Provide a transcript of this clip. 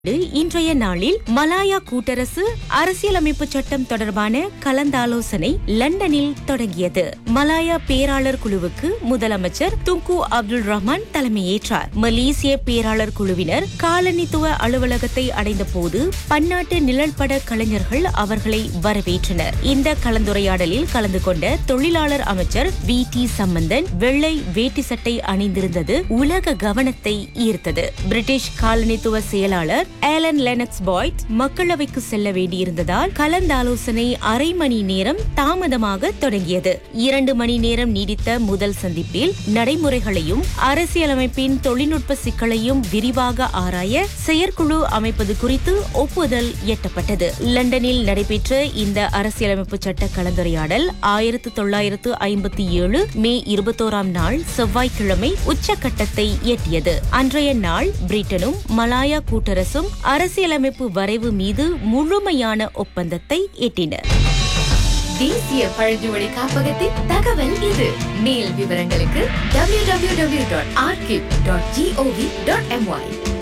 இன்றைய நாளில் மலாயா கூட்டரசு அரசியலமைப்பு சட்டம் தொடர்பான கலந்தாலோசனை லண்டனில் தொடங்கியது மலாயா பேராளர் குழுவுக்கு முதலமைச்சர் துங்கு அப்துல் ரஹ்மான் தலைமையேற்றார் மலேசிய பேராளர் குழுவினர் காலனித்துவ அலுவலகத்தை அடைந்தபோது பன்னாட்டு நிழல்பட கலைஞர்கள் அவர்களை வரவேற்றனர் இந்த கலந்துரையாடலில் கலந்து கொண்ட தொழிலாளர் அமைச்சர் வி டி சம்பந்தன் வெள்ளை வேட்டி சட்டை அணிந்திருந்தது உலக கவனத்தை ஈர்த்தது பிரிட்டிஷ் காலனித்துவ செயலாளர் ஏலன் லெனக்ஸ் பாய்ட் மக்களவைக்கு செல்ல வேண்டியிருந்ததால் கலந்தாலோசனை அரை மணி நேரம் தாமதமாக தொடங்கியது இரண்டு மணி நேரம் நீடித்த முதல் சந்திப்பில் நடைமுறைகளையும் அரசியலமைப்பின் தொழில்நுட்ப சிக்கலையும் விரிவாக ஆராய செயற்குழு அமைப்பது குறித்து ஒப்புதல் எட்டப்பட்டது லண்டனில் நடைபெற்ற இந்த அரசியலமைப்பு சட்ட கலந்துரையாடல் ஆயிரத்து தொள்ளாயிரத்து ஐம்பத்தி ஏழு மே இருபத்தோராம் நாள் செவ்வாய்க்கிழமை உச்சக்கட்டத்தை எட்டியது அன்றைய நாள் பிரிட்டனும் மலாயா கூட்டரசும் அரசியலமைப்பு வரைவு மீது முழுமையான ஒப்பந்தத்தை எட்டின தேசிய பழங்குமொழி காப்பகத்தின் தகவல் இது மேல் விவரங்களுக்கு www.archive.gov.my